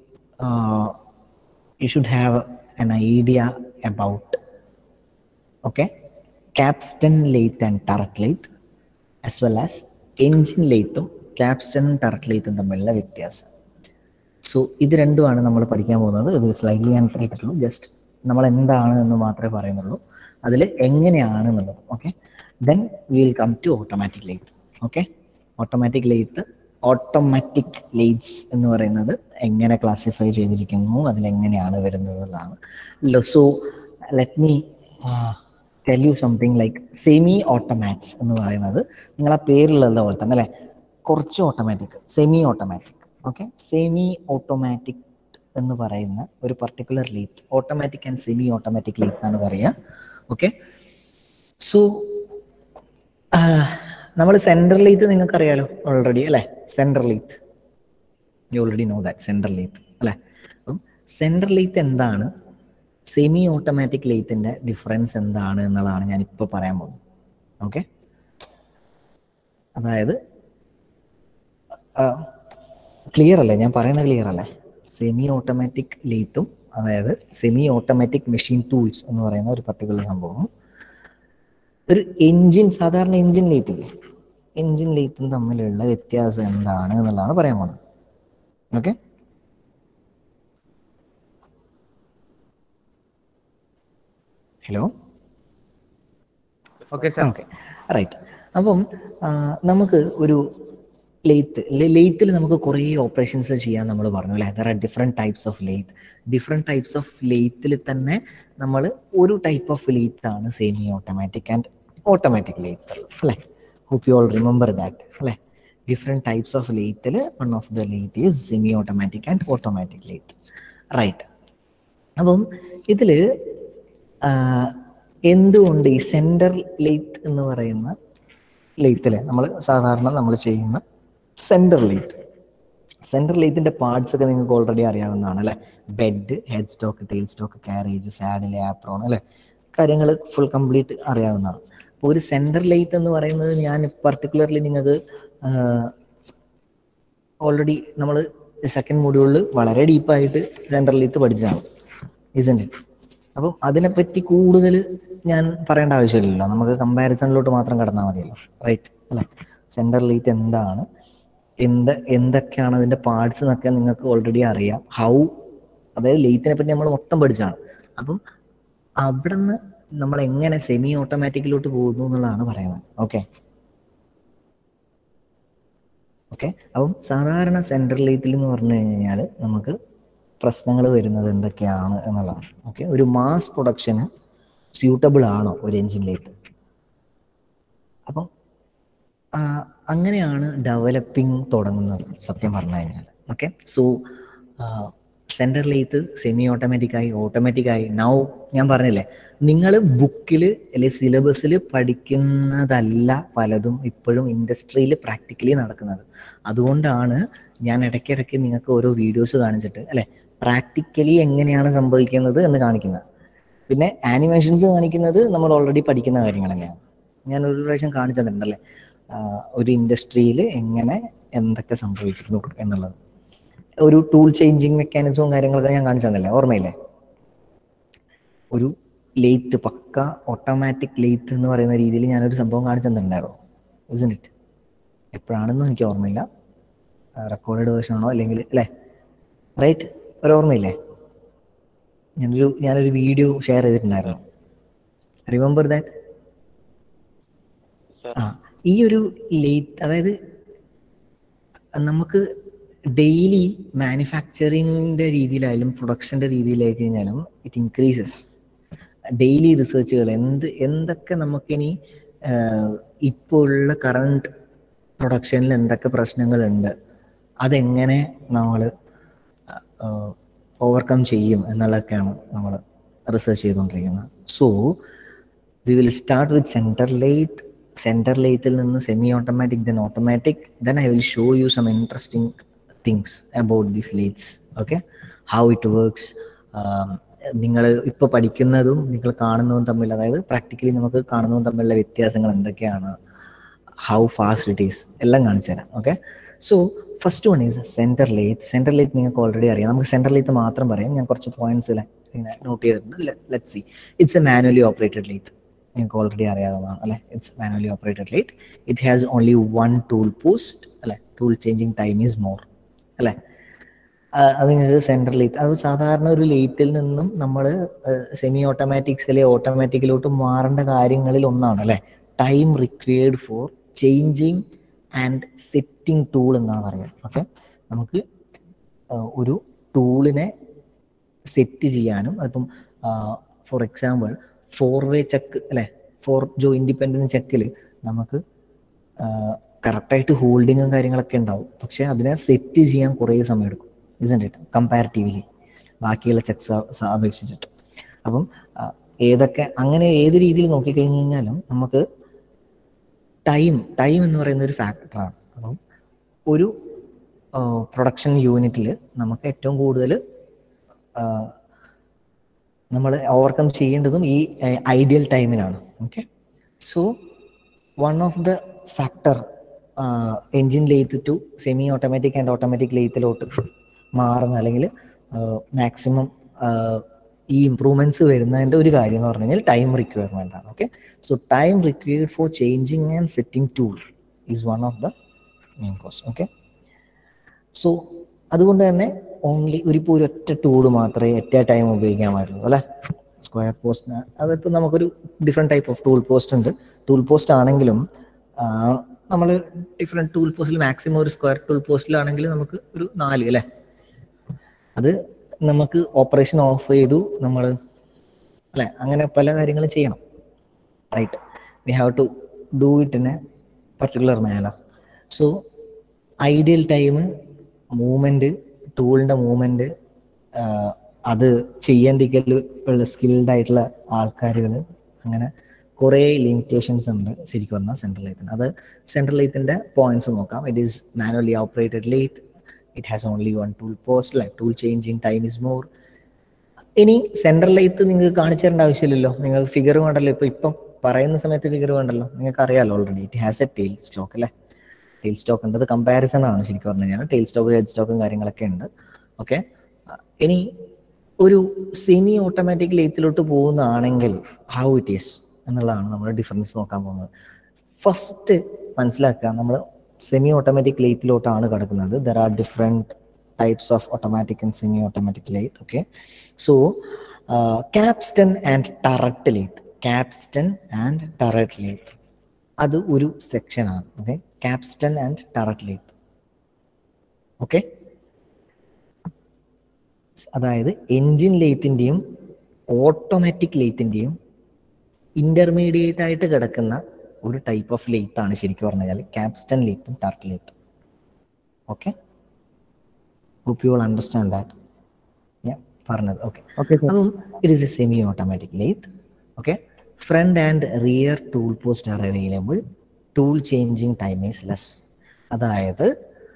you should have an idea about okay capstan lathe and turret lathe as well as engine lathe capstan turret lathe തമ്മിലുള്ള വ്യത്യാസം സോ ഇത് രണ്ടുമാണ് നമ്മൾ പഠിക്കാൻ പോകുന്നത് ഇത് സ്ലൈഡ്ലി ഞാൻ പറഞ്ഞിട്ടുള്ളൂ ജസ്റ്റ് നമ്മൾ എന്താണ് എന്ന് മാത്രമേ പറയുന്നുള്ളൂ അതിൽ എങ്ങനെയാണ് എന്നുള്ളത് okay then will come to automatic lathe okay automatic lathe automatic lathes എന്ന് പറയുന്നത് എങ്ങനെ ക്ലാസിഫൈ ചെയ്തിരിക്കുന്നു അതിലെങ്ങനെയാണ് വരുന്നത് എന്നുള്ളതാണ് so let me tell you something like semi automatics എന്ന് പറയുന്നത് നിങ്ങൾ ആ പേരിലുള്ള പോലെ തന്നെ അല്ലേ കുറച്ച് automatic semi automatic okay semi automatic എന്ന് പറയുന്ന ഒരു particular lathe automatic and semi automatic lathe ആണ് പറയുക ഓക്കെ സോ നമ്മൾ സെൻട്രൽ ലീത്ത് നിങ്ങൾക്ക് അറിയാലോ ഓൾറെഡി അല്ലേ central lathe you already know that central lathe അല്ലേ അപ്പം സെൻട്രൽ ലീത്ത് എന്താണ് സെമി ഓട്ടോമാറ്റിക് ലെയ്ത്തിന്റെ ഡിഫറൻസ് എന്താണ് എന്നുള്ളതാണ് ഞാൻ ഇപ്പോൾ പറയാൻ പോകുന്നത് ഓക്കെ അതായത് ക്ലിയർ അല്ലേ ഞാൻ പറയുന്നത് ക്ലിയർ അല്ലേ സെമി ഓട്ടോമാറ്റിക് ലെയ്ത്തും അതായത് സെമി ഓട്ടോമാറ്റിക് മെഷീൻ ടൂൾസ് എന്ന് പറയുന്ന ഒരു പർട്ടിക്കുലർ സംഭവം ഒരു എൻജിൻ സാധാരണ എൻജിൻ ലെയ്ത്ത് ഇല്ലേ എൻജിൻ ലെയ്ത്തും തമ്മിലുള്ള വ്യത്യാസം എന്താണ് എന്നുള്ളതാണ് പറയാൻ പോകുന്നത് okay hello okay sir okay right അപ്പം ആ, നമുക്ക് ഒരു ലെയ്ത്ത് ലെയ്ത്തിൽ നമുക്ക് കുറേ ഓപ്പറേഷൻസ് ചെയ്യാൻ നമ്മൾ പറഞ്ഞു അല്ലേ there are different types of lathe different types of ലെയ്ത്തിൽ തന്നെ നമ്മൾ ഒരു ടൈപ്പ് ഓഫ് ലെയ്ത്ത് ആണ് semi automatic and automatic lathe അല്ലേ hope you all remember that അല്ലേ ഡിഫറെൻറ്റ് ടൈപ്സ് ഓഫ് ലെയ്ത്തിൽ one of the lathe is semi automatic and automatic lathe right അപ്പം ഇതിൽ എന്തുകൊണ്ട് ഈ സെൻറ്റർ ലെയ്ത്ത് എന്ന് പറയുന്ന ലെയ്ത്തിൽ നമ്മൾ സാധാരണ നമ്മൾ ചെയ്യുന്ന സെൻറ്റർ ലെയ്ത്ത് സെൻട്രൽ ലെയ്ത്തിൻ്റെ പാർട്സ് ഒക്കെ നിങ്ങൾക്ക് ഓൾറെഡി അറിയാവുന്നതാണ് അല്ലേ bed headstock tailstock carriage saddle apron അല്ലേ കാര്യങ്ങൾ ഫുൾ കംപ്ലീറ്റ് അറിയാവുന്നതാണ് അപ്പോൾ ഒരു സെൻട്രൽ ലെയ്ത്ത് എന്ന് പറയുന്നത് ഞാൻ പർട്ടിക്കുലർലി നിങ്ങൾക്ക് ഓൾറെഡി നമ്മൾ സെക്കൻഡ് മൊഡ്യൂളിൽ വളരെ ഡീപ്പായിട്ട് സെൻട്രൽ ലെയ്ത്ത് പഠിച്ചതാണ് ഇസൻറ്റ് ഇറ്റ് അപ്പം അതിനെപ്പറ്റി കൂടുതൽ ഞാൻ പറയേണ്ട ആവശ്യമില്ലല്ലോ നമുക്ക് കമ്പാരിസണിലോട്ട് മാത്രം കടന്നാൽ മതിയല്ലോ റൈറ്റ് അല്ലേ സെൻട്രൽ ലെയ്ത്ത് എന്താണ് എന്ത് എന്തൊക്കെയാണ് അതിൻ്റെ പാർട്സ് എന്നൊക്കെ നിങ്ങൾക്ക് ഓൾറെഡി അറിയാം ഹൗ അതായത് ലെയ്ത്തിനെ പറ്റി നമ്മൾ മൊത്തം പഠിച്ചാണ് അപ്പം അവിടെ നിന്ന് നമ്മൾ എങ്ങനെ സെമി ഓട്ടോമാറ്റിക്കിലോട്ട് പോകുന്നു എന്നുള്ളതാണ് പറയുന്നത് ഓക്കെ ഓക്കെ അപ്പം സാധാരണ സെൻട്രൽ ലെയ്ത്തിൽ എന്ന് പറഞ്ഞു കഴിഞ്ഞാൽ നമുക്ക് പ്രശ്നങ്ങൾ വരുന്നത് എന്തൊക്കെയാണ് എന്നുള്ളതാണ് ഓക്കെ ഒരു മാസ് പ്രൊഡക്ഷന് സ്യൂട്ടബിൾ ആണോ ഒരു എഞ്ചിനിലേക്ക് അപ്പം ആ, അങ്ങനെയാണ് ഡെവലപ്പിംഗ് തുടങ്ങുന്നത് സത്യം പറഞ്ഞു കഴിഞ്ഞാൽ okay so central lathe semi ഓട്ടോമാറ്റിക്കായി ഓട്ടോമാറ്റിക്കായി നൗ ഞാൻ പറഞ്ഞില്ലേ നിങ്ങൾ ബുക്കിൽ അല്ലെ സിലബസിൽ പഠിക്കുന്നതല്ല പലതും ഇപ്പോഴും ഇൻഡസ്ട്രിയിൽ പ്രാക്ടിക്കലി നടക്കുന്നത് അതുകൊണ്ടാണ് ഞാൻ ഇടയ്ക്കിടയ്ക്ക് നിങ്ങൾക്ക് ഓരോ വീഡിയോസ് കാണിച്ചിട്ട് അല്ലെ പ്രാക്ടിക്കലി എങ്ങനെയാണ് സംഭവിക്കുന്നത് എന്ന് കാണിക്കുന്നത് പിന്നെ ആനിമേഷൻസ് കാണിക്കുന്നത് നമ്മൾ ഓൾറെഡി പഠിക്കുന്ന കാര്യങ്ങൾ തന്നെയാണ് ഞാൻ ഒരു പ്രാവശ്യം കാണിച്ചു തന്നിട്ടുണ്ടല്ലേ ആഹ് ഒരു ഇൻഡസ്ട്രിയിൽ എങ്ങനെ എന്തൊക്കെ സംഭവിക്കുന്നു എന്നുള്ളത് ഒരു ടൂൾ ചേഞ്ചിങ് മെക്കാനിസവും കാര്യങ്ങളൊക്കെ ഞാൻ കാണിച്ചു തന്നില്ലേ ഓർമ്മയില്ലേ ഒരു ലെയ്ത്ത് പക്ക ഓട്ടോമാറ്റിക് ലെയ്ത്ത് എന്ന് പറയുന്ന രീതിയിൽ ഞാനൊരു സംഭവം കാണിച്ചു തന്നിട്ടുണ്ടായിരുന്നു ഇസൻ ഇറ്റ് എപ്പോഴാണെന്നും എനിക്ക് ഓർമ്മയില്ല റെക്കോർഡഡ് വേർഷൻ ആണോ അല്ലെങ്കിൽ അല്ലേ റൈറ്റ് ഒരു ഓർമ്മയില്ലേ ഞാനൊരു ഞാനൊരു വീഡിയോ ഷെയർ ചെയ്തിട്ടുണ്ടായിരുന്നു റിമെമ്പർ ദാറ്റ് ആ ഈ ഒരു ലേറ്റ് അതായത് നമുക്ക് ഡെയിലി മാനുഫാക്ചറിങ്ങിന്റെ രീതിയിലായാലും പ്രൊഡക്ഷന്റെ രീതിയിലായി കഴിഞ്ഞാലും ഇറ്റ് ഇൻക്രീസസ് ഡെയിലി റിസർച്ചുകൾ എന്ത് എന്തൊക്കെ നമുക്കിനി ഇപ്പോൾ ഉള്ള കറണ്ട് പ്രൊഡക്ഷനിൽ എന്തൊക്കെ പ്രശ്നങ്ങളുണ്ട് അതെങ്ങനെ നമ്മൾ ഓവർകം ചെയ്യും എന്നുള്ളതൊക്കെയാണ് നമ്മൾ റിസർച്ച് ചെയ്തുകൊണ്ടിരിക്കുന്നത് so we will start with centre lathe centre ലെയ്ത്തിൽ നിന്ന് semi automatic then automatic then I will show you some interesting things about these lathes okay how it works നിങ്ങൾ ഇപ്പോൾ പഠിക്കുന്നതും നിങ്ങൾ കാണുന്നതും തമ്മിൽ അതായത് പ്രാക്ടിക്കലി നമുക്ക് കാണുന്നതും തമ്മിലുള്ള വ്യത്യാസങ്ങൾ എന്തൊക്കെയാണ് ഹൗ ഫാസ്റ്റ് ഇറ്റ് ഈസ് എല്ലാം കാണിച്ചു തരാം okay so first one is centre lathe centre lathe നിങ്ങൾക്ക് ഓൾറെഡി അറിയാം നമുക്ക് സെൻറ്റർ ലെയ്ത്ത് മാത്രം പറയാം ഞാൻ കുറച്ച് പോയിന്റ്സ് ഇങ്ങനെ നോട്ട് ചെയ്തിട്ടുണ്ട് let see it's a manually operated lathe നിങ്ങൾക്ക് ഓൾറെഡി അറിയാവുന്നതാണ് അല്ലേ it's manually operated lathe it has only one tool post അല്ലേ tool changing time is more അല്ലേ ആ, അത് നിങ്ങൾക്ക് സെൻട്രൽ ലെയ്ത്ത് അത് സാധാരണ ഒരു ലെയ്ത്തിൽ നിന്നും നമ്മൾ സെമി ഓട്ടോമാറ്റിക്സിലെ ഓട്ടോമാറ്റിക്കിലോട്ട് മാറേണ്ട കാര്യങ്ങളിൽ ഒന്നാണ് അല്ലേ time required for changing and setting tool എന്നാണ് പറയുക ഓക്കെ നമുക്ക് ആ, ഒരു ടൂളിനെ സെറ്റ് ചെയ്യാനും അതിപ്പം for example four way chuck അല്ലെ ഫോർ ജോ ഇൻഡിപെൻഡൻറ്റ് ചെക്കിൽ നമുക്ക് കറക്റ്റായിട്ട് ഹോൾഡിങ്ങും കാര്യങ്ങളൊക്കെ ഉണ്ടാവും പക്ഷെ അതിനെ സെറ്റ് ചെയ്യാൻ കുറേ സമയം എടുക്കും ഇസൻറ്റ് ഇറ്റ് കമ്പാരിറ്റീവ്ലി ബാക്കിയുള്ള ചെക്സ് അപേക്ഷിച്ചിട്ട് അപ്പം ആ, ഏതൊക്കെ അങ്ങനെ ഏത് രീതിയിൽ നോക്കിക്കഴിഞ്ഞ് കഴിഞ്ഞാലും നമുക്ക് ടൈം ടൈം എന്ന് പറയുന്ന ഒരു ഫാക്ടറാണ് അപ്പം ഒരു പ്രൊഡക്ഷൻ യൂണിറ്റിൽ നമുക്ക് ഏറ്റവും കൂടുതൽ നമ്മൾ ഓവർകം ചെയ്യേണ്ടതും ഈ ഐഡിയൽ ടൈമിനാണ് okay so one of the factor engine lathe to semi automatic and automatic ലെയ്ത്തിലോട്ട് മാറുന്ന അല്ലെങ്കിൽ മാക്സിമം ഈ ഇമ്പ്രൂവ്മെന്റ്സ് വരുന്നതിൻ്റെ ഒരു കാര്യം എന്ന് പറഞ്ഞു കഴിഞ്ഞാൽ ടൈം റിക്വയർമെൻ്റ് ആണ് okay so time required for changing and setting tool is one of the main cause okay so അതുകൊണ്ട് തന്നെ ഓൺലി ഒരു ഇപ്പോൾ ഒരു ഒറ്റ ടൂള് മാത്രമേ ഒറ്റ ടൈം ഉപയോഗിക്കാൻ പാടുള്ളൂ അല്ലേ സ്ക്വയർ പോസ്റ്റ് അതിപ്പോൾ നമുക്കൊരു different type of tool post ഉണ്ട് ടൂൾ പോസ്റ്റ് ആണെങ്കിലും നമ്മൾ ഡിഫറെൻറ്റ് ടൂൾ പോസ്റ്റിൽ മാക്സിമം ഒരു സ്ക്വയർ ടൂൾ പോസ്റ്റിലാണെങ്കിൽ നമുക്ക് ഒരു നാല് അല്ലേ അത് നമുക്ക് ഓപ്പറേഷൻ ഓഫ് ചെയ്തു നമ്മൾ അല്ലെ അങ്ങനെ പല കാര്യങ്ങളും ചെയ്യണം right we have to do it in a particular manner so ideal time movement ടൂളിന്റെ മൂവ്മെന്റ് അത് ചെയ്യേണ്ടിക്കൽ ഉള്ള സ്കിൽഡ് ആയിട്ടുള്ള ആൾക്കാരുകൾ അങ്ങനെ കുറേ ലിമിറ്റേഷൻസ് ഉണ്ട് ശരിക്കും പറഞ്ഞാൽ സെൻട്രൽ ലൈത്തിന് അത് സെൻട്രൽ ലൈത്തിന്റെ പോയിന്റ്സ് നോക്കാം it is manually operated lathe it has only one tool post like tool changing time is more ഇനി സെൻട്രൽ ലൈത്ത് നിങ്ങൾക്ക് കാണിച്ചു തരേണ്ട ആവശ്യമില്ലല്ലോ നിങ്ങൾ ഫിഗർ വേണ്ടല്ലോ ഇപ്പൊ ഇപ്പം പറയുന്ന സമയത്ത് ഫിഗർ വേണ്ടല്ലോ നിങ്ങൾക്ക് അറിയാലോ already it has a tail tailstock അല്ലേ ടെയിൽ സ്റ്റോക്ക് ഉണ്ട് അത് കമ്പാരിസൺ ആണ് ശരിക്കും പറഞ്ഞു കഴിഞ്ഞാൽ ടെയിൽ സ്റ്റോക്ക് ഹെഡ് സ്റ്റോക്കും കാര്യങ്ങളൊക്കെ ഉണ്ട് ഓക്കെ ഇനി ഒരു സെമി ഓട്ടോമാറ്റിക് ലെയ്ത്തിലോട്ട് പോകുന്നതാണെങ്കിൽ ഹൗ ഇറ്റ് ഈസ് എന്നുള്ളതാണ് നമ്മൾ ഡിഫറൻസ് നോക്കാൻ പോകുന്നത് ഫസ്റ്റ് മനസ്സിലാക്കുക നമ്മൾ സെമി ഓട്ടോമാറ്റിക് ലെയ്ത്തിലോട്ടാണ് കിടക്കുന്നത് there are different types of automatic and semi automatic lathe okay so capstan and turret lathe capstan and turret lathe അത് ഒരു സെക്ഷനാണ് okay capstan and turret lathe okay അതായത് എൻജിൻ ലെയ്ത്തിൻ്റെയും ഓട്ടോമാറ്റിക് ലെയ്ത്തിൻ്റെയും ഇന്റർമീഡിയറ്റ് ആയിട്ട് കിടക്കുന്ന ഒരു ടൈപ്പ് ഓഫ് ലെയ്ത്ത് ആണ് ശരിക്കും പറഞ്ഞാൽ ക്യാപ്സ്റ്റൺ ലെയ്ത്തും ടർട്ട് ലെയ്ത്തും okay hope you will understand that ഞാൻ പറഞ്ഞത് ഓക്കെ ഓക്കെ സർ അപ്പം it is a semi automatic lathe okay front and rear tool post are available tool changing time is less അതായത്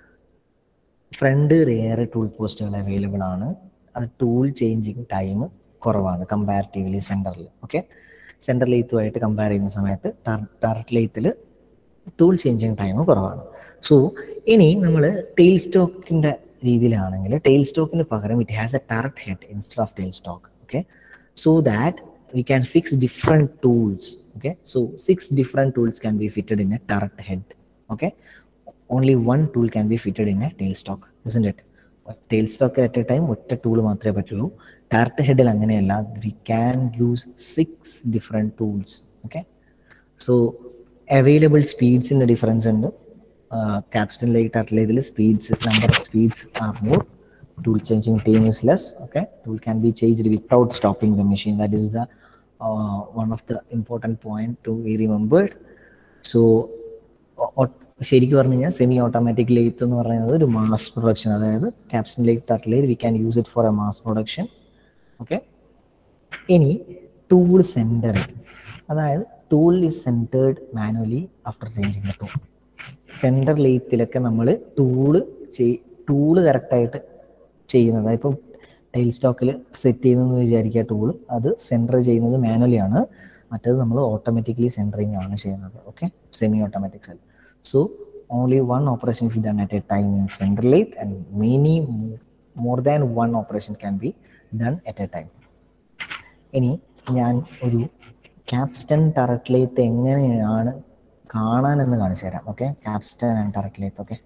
front rear tool പോസ്റ്റുകൾ available ആണ് അത് tool changing time കുറവാണ് comparatively സെൻറ്ററിൽ okay centre ലെയ്ത്തുമായിട്ട് compare ചെയ്യുന്ന സമയത്ത് ടർട്ട് ലെയ്ത്തിൽ ടൂൾ ചേഞ്ചിങ് ടൈം കുറവാണ് സോ ഇനി നമ്മൾ ടെയിൽ സ്റ്റോക്കിൻ്റെ രീതിയിലാണെങ്കിൽ ടെയിൽ സ്റ്റോക്കിന് പകരം it has a turret head instead of tail tailstock okay so that we can fix different tools okay so six different tools can be fitted in a turret head okay only one tool can be fitted in a tail stock isn't it tail stock at a time ഒറ്റ tool മാത്രമേ പറ്റുള്ളൂ turret ഹെഡിൽ അങ്ങനെയല്ല we can use six different tools okay so available സ്പീഡ്സിൻ്റെ difference ഉണ്ട് ക്യാപ്സ്റ്റനിലേക്ക് ടാർട്ടിലേതിൽ speeds number of speeds are more tool changing time is less okay tool can be changed without stopping the machine that is the uh, one of the important point to be remembered so o- o- ശരിക്കും പറഞ്ഞു കഴിഞ്ഞാൽ semi automatic lathe എന്ന് പറയുന്നത് ഒരു mass production അതായത് ക്യാപ്ഷൻ ലേക്ക് ടർട്ടിലേക്ക് we can use it for a mass production okay ഇനി ടൂൾ സെൻറ്ററിങ് അതായത് tool is centred manually after changing the tool centre ലെയ്ത്തിലൊക്കെ നമ്മൾ ടൂള് ചെയ് ടൂള് കറക്റ്റായിട്ട് ചെയ്യുന്നത് ഇപ്പം ടൈൽ സ്റ്റോക്കിൽ സെറ്റ് ചെയ്യുന്നതെന്ന് വിചാരിക്കുക ടൂള് അത് സെൻറ്റർ ചെയ്യുന്നത് മാനുവലി ആണ് മറ്റേത് നമ്മൾ ഓട്ടോമാറ്റിക്കലി സെൻറ്ററിങ് ആണ് ചെയ്യുന്നത് okay semi automatic cell so only one operation is done at a time in central lathe and many more than one operation can be done at a time ഇനി ഞാൻ ഒരു capstan turret lathe എങ്ങനെയാണ് കാണാനെന്ന് കാണിച്ചു തരാം okay capstan and turret lathe okay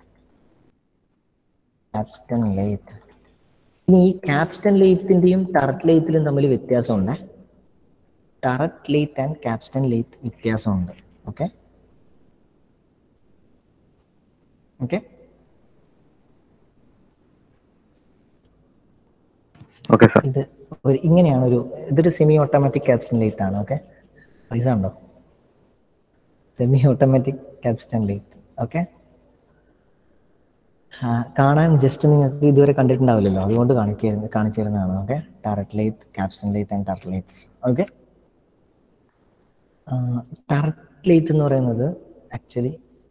capstan lathe ഇനി ഈ capstan ലെയ്ത്തിന്റെയും ടററ്റ് ലെയ്ത്തിലും തമ്മിൽ വ്യത്യാസമുണ്ട് turret lathe and capstan lathe വ്യത്യാസമുണ്ട് ഓക്കെ ഓക്കെ ഓക്കെ സർ ഇത് ഒരു ഇങ്ങനെയാണ് ഒരു ഇതൊരു സെമി ഓട്ടോമാറ്റിക് ക്യാപ്സ്റ്റൺ ലെയ്ത്ത് ആണ് ഓക്കെ പൈസ ഉണ്ടോ semi automatic capstan lathe okay കാണാൻ ജസ്റ്റ് നിങ്ങൾക്ക് ഇതുവരെ കണ്ടിട്ടുണ്ടാവില്ലല്ലോ അതുകൊണ്ട് കാണിക്കുന്ന കാണിച്ചു തരുന്നതാണ് okay turret lathe capstan lathe and turret lathes okay turret lathe എന്ന് പറയുന്നത് ആക്ച്വലി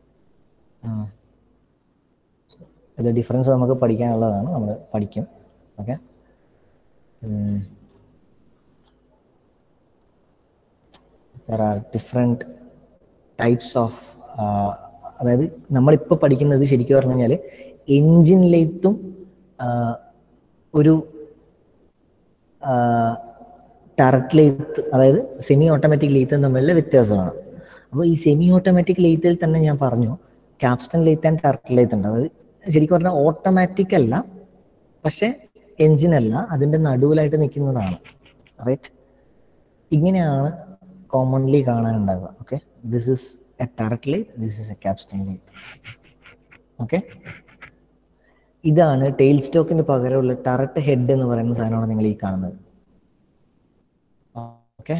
ഇത് ഡിഫറൻസ് നമുക്ക് പഠിക്കാനുള്ളതാണ് നമ്മൾ പഠിക്കും okay there are different types of അതായത് നമ്മളിപ്പോൾ പഠിക്കുന്നത് ശരിക്കും പറഞ്ഞു കഴിഞ്ഞാൽ എൻജിൻ ലെയ്ത്തും ഒരു ടററ്റ് ലെയ്ത്ത് അതായത് സെമി ഓട്ടോമാറ്റിക് ലെയ്ത്തും തമ്മിലുള്ള വ്യത്യാസമാണ് അപ്പോൾ ഈ സെമി ഓട്ടോമാറ്റിക് ലെയ്ത്തിൽ തന്നെ ഞാൻ പറഞ്ഞു capstan lathe and turret lathe ഉണ്ട് അതായത് ശരിക്കും പറഞ്ഞാൽ ഓട്ടോമാറ്റിക് അല്ല പക്ഷെ എൻജിൻ അല്ല അതിൻ്റെ നടുവിലായിട്ട് നിൽക്കുന്നതാണ് റൈറ്റ് ഇങ്ങനെയാണ് കോമൺലി കാണാനുണ്ടാവുക okay this is a turret lathe this is a capstan lathe okay ഇതാണ് ടെയിൽ സ്റ്റോക്കിന് പകരമുള്ള ടററ്റ് ഹെഡ് എന്ന് പറയുന്ന സാധനമാണ് നിങ്ങൾ ഈ കാണുന്നത് ഓക്കെ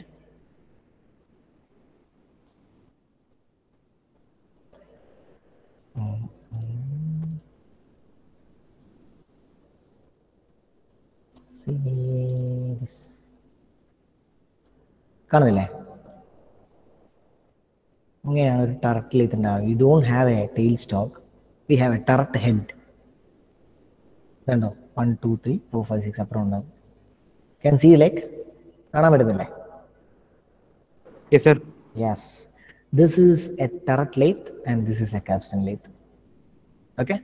കാണുന്നില്ലേ ഇങ്ങനെയാണ് ഒരു ടററ്റ് ലേത്ത് ഉണ്ടാവുക you don't have a tail stock we have a turret head കണ്ടോ one two three four five six അപ്പുറം ഉണ്ടാവും ക്യാൻ സി ലൈക്ക് കാണാൻ പറ്റുന്നില്ലേ Yes, sir. Yes this is a turret lathe and this is a capstan lathe okay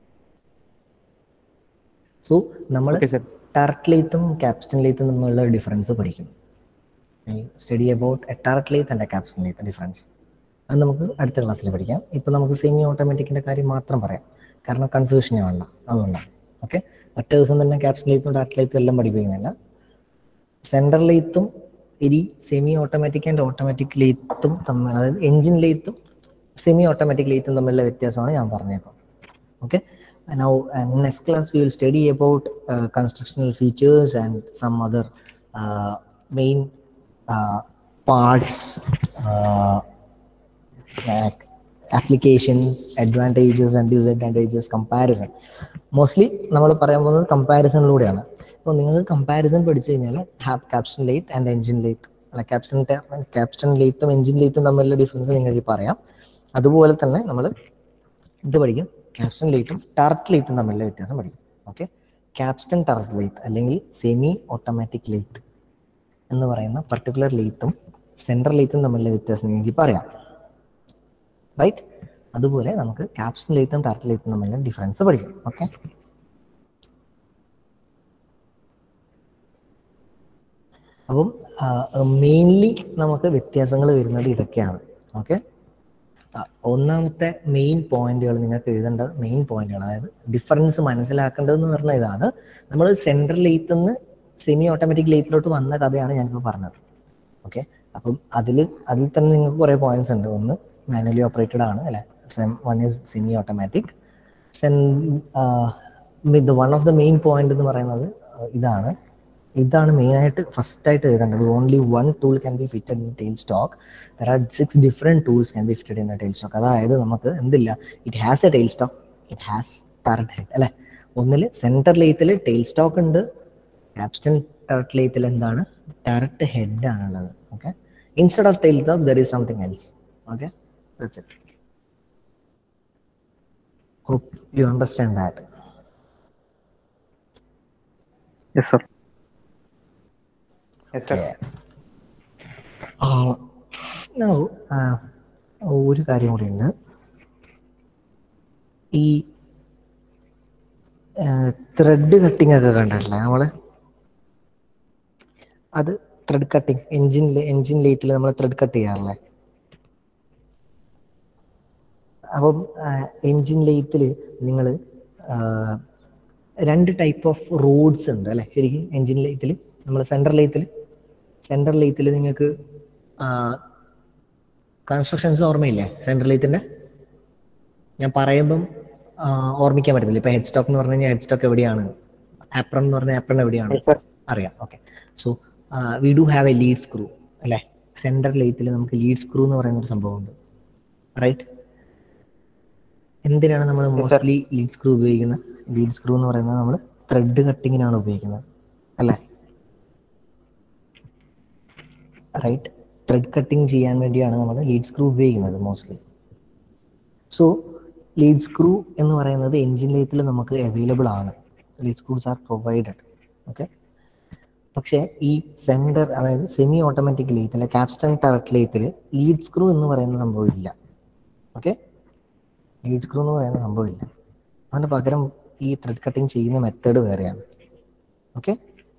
so നമ്മൾ Okay, sir. Turret ലേത്തും capstan ലേത്തും തമ്മിലുള്ള difference പഠിക്കും study about a turret lathe and a capstan lathe difference അത് നമുക്ക് അടുത്ത ക്ലാസ്സിൽ പഠിക്കാം ഇപ്പം നമുക്ക് സെമി ഓട്ടോമാറ്റിക്കിൻ്റെ കാര്യം മാത്രം പറയാം കാരണം കൺഫ്യൂഷനെ വേണ്ട അതുകൊണ്ടാണ് ഓക്കെ ഒറ്റ ദിവസം തന്നെ ക്യാപ്സ്റ്റൻ ലേത്തും ടററ്റ് ലേത്തും എല്ലാം പഠിപ്പിക്കുന്നില്ല സെൻട്രൽ ലേത്തും ഇനി സെമി ഓട്ടോമാറ്റിക് ആൻഡ് ഓട്ടോമാറ്റിക് ലേത്തും തമ്മിൽ അതായത് എഞ്ചിൻ ലേത്തും സെമി ഓട്ടോമാറ്റിക് ലേത്തും തമ്മിലുള്ള വ്യത്യാസമാണ് ഞാൻ പറഞ്ഞേപ്പം okay now next class we will study about constructional features and some other main parts applications advantages and disadvantages comparison mostly നമ്മൾ പറയാൻ പോകുന്നത് കമ്പാരിസണിലൂടെയാണ് അപ്പോൾ നിങ്ങൾക്ക് കമ്പാരിസൺ പഠിച്ചു കഴിഞ്ഞാൽ have capstan lathe and engine lathe അല്ല ക്യാപ്സ്റ്റൻ ക്യാപ്സ്റ്റൻ ലേത്തും എഞ്ചിൻ ലേത്തും തമ്മിലുള്ള ഡിഫറൻസ് നിങ്ങൾക്ക് പറയാം അതുപോലെ തന്നെ നമ്മൾ ഇത് പഠിക്കും ക്യാപ്സ്റ്റൻ ലേറ്റും ടർട്ട് ലേറ്റും തമ്മിലുള്ള വ്യത്യാസം പഠിക്കും ഓക്കെ ക്യാപ്സ്റ്റൻ ടർട്ട് ലേത്ത് അല്ലെങ്കിൽ സെമി ഓട്ടോമാറ്റിക് ലേത്ത് എന്ന് പറയുന്ന പർട്ടിക്കുലർ ലേത്തും സെൻട്രൽ ലേത്തും തമ്മിലുള്ള വ്യത്യാസം നിങ്ങൾക്ക് പറയാം റൈറ്റ് അതുപോലെ നമുക്ക് ക്യാപ്സ്റ്റൻ ലേത്തും ടർട്ട് ലേത്തും തമ്മിലുള്ള ഡിഫറൻസ് പഠിക്കും ഓക്കെ അപ്പം മെയിൻലി നമുക്ക് വ്യത്യാസങ്ങൾ വരുന്നത് ഇതൊക്കെയാണ് ഓക്കെ ഒന്നാമത്തെ മെയിൻ പോയിന്റുകൾ നിങ്ങൾക്ക് എഴുതേണ്ട മെയിൻ പോയിന്റുകൾ അതായത് ഡിഫറൻസ് മനസ്സിലാക്കേണ്ടതെന്ന് പറഞ്ഞ ഇതാണ് നമ്മൾ സെൻട്രൽ ലേത്തിൽ നിന്ന് സെമി ഓട്ടോമാറ്റിക് ലേത്തിലോട്ട് വന്ന കഥയാണ് ഞാനിപ്പോൾ പറഞ്ഞത് ഓക്കെ അപ്പം അതിൽ അതിൽ തന്നെ നിങ്ങൾക്ക് കുറേ പോയിന്റ്സ് ഉണ്ട് ഒന്ന് മാനുവലി ഓപ്പറേറ്റഡ് ആണ് അല്ലെ വൺ ഈസ് സെമി ഓട്ടോമാറ്റിക് സെൻ one of the main point എന്ന് പറയുന്നത് uh, ഇതാണ് ഇതാണ് മെയിനായിട്ട് ഫസ്റ്റ് ആയിട്ട് എഴുതേണ്ടത് only one tool can be fitted in tail stock there are six different tools can be fitted in the tail stock അതായത് നമുക്ക് എന്തില്ല it has a tail stock it has turret head അല്ലേ ഒന്നിൽ center ലേത്തിൽ tail stock ഉണ്ട് capstan turret ലേത്തിൽ എന്താണ് turret head ആണുള്ളത് okay instead of tail stock there is something else okay that's it hope you understand that Yes, sir. Yes, sir. Okay. Uh, now, uh, ഒരു കാര്യം കൂടിയുണ്ട് ഈ thread cutting ഒക്കെ കണ്ടിട്ടില്ലേ നമ്മള് അത് ത്രെഡ് കട്ടിങ് എഞ്ചിനിൽ എഞ്ചിൻ ലേറ്റിൽ നമ്മൾ ത്രെഡ് കട്ട് ചെയ്യാറില്ലേ അപ്പം എഞ്ചിൻ ലേത്തിൽ നിങ്ങൾ രണ്ട് ടൈപ്പ് ഓഫ് റോഡ്സ് ഉണ്ട് അല്ലേ ശരിക്കും എഞ്ചിൻ ലേത്തിൽ നമ്മൾ സെൻട്രൽ ലേത്തിൽ സെൻട്രൽ ലേത്തിൽ നിങ്ങൾക്ക് കൺസ്ട്രക്ഷൻസ് ഓർമ്മയില്ലേ സെൻട്രൽ ലേത്തിൻ്റെ ഞാൻ പറയുമ്പം ആ, ഓർമ്മിക്കാൻ പറ്റത്തില്ല ഇപ്പൊ ഹെഡ് സ്റ്റോക്ക് എന്ന് പറഞ്ഞു കഴിഞ്ഞാൽ ഹെഡ് സ്റ്റോക്ക് എവിടെയാണ് ആപ്രൺ എന്ന് പറഞ്ഞാൽ ആപ്രൺ എവിടെയാണ് Yes, sir. അറിയാം okay so we do have a lead screw അല്ലേ സെൻട്രൽ ലേത്തിൽ നമുക്ക് ലീഡ് സ്ക്രൂ എന്ന് പറയുന്ന ഒരു സംഭവമുണ്ട് റൈറ്റ് എന്തിനാണ് നമ്മൾ sir. മോസ്റ്റ്ലി ലീഡ് സ്ക്രൂ ഉപയോഗിക്കുന്നത് ലീഡ് സ്ക്രൂ എന്ന് പറയുന്നത് നമ്മൾ ത്രെഡ് കട്ടിങ്ങിനാണ് ഉപയോഗിക്കുന്നത് അല്ലേ റൈറ്റ് ത്രെഡ് കട്ടിങ് ചെയ്യാൻ വേണ്ടിയാണ് നമ്മൾ ലീഡ് സ്ക്രൂ ഉപയോഗിക്കുന്നത് മോസ്റ്റ്ലി സോ ലീഡ് സ്ക്രൂ എന്ന് പറയുന്നത് എഞ്ചിൻ ലേത്തിൽ നമുക്ക് അവൈലബിൾ ആണ് lead screws are provided okay പക്ഷേ ഈ സെൻറ്റർ അതായത് സെമി ഓട്ടോമാറ്റിക് ലേത്തിൽ അല്ലെ ക്യാപ്സ്റ്റൺ ടററ്റ് ലേത്തിൽ ലീഡ് സ്ക്രൂ എന്ന് പറയുന്ന സംഭവം ഇല്ല ഓക്കെ ലീഡ് സ്ക്രൂ എന്ന് പറയുന്ന സംഭവം ഇല്ല അതിന് പകരം ഈ ത്രെഡ് കട്ടിങ് ചെയ്യുന്ന മെത്തേഡ് വേറെയാണ് ഓക്കെ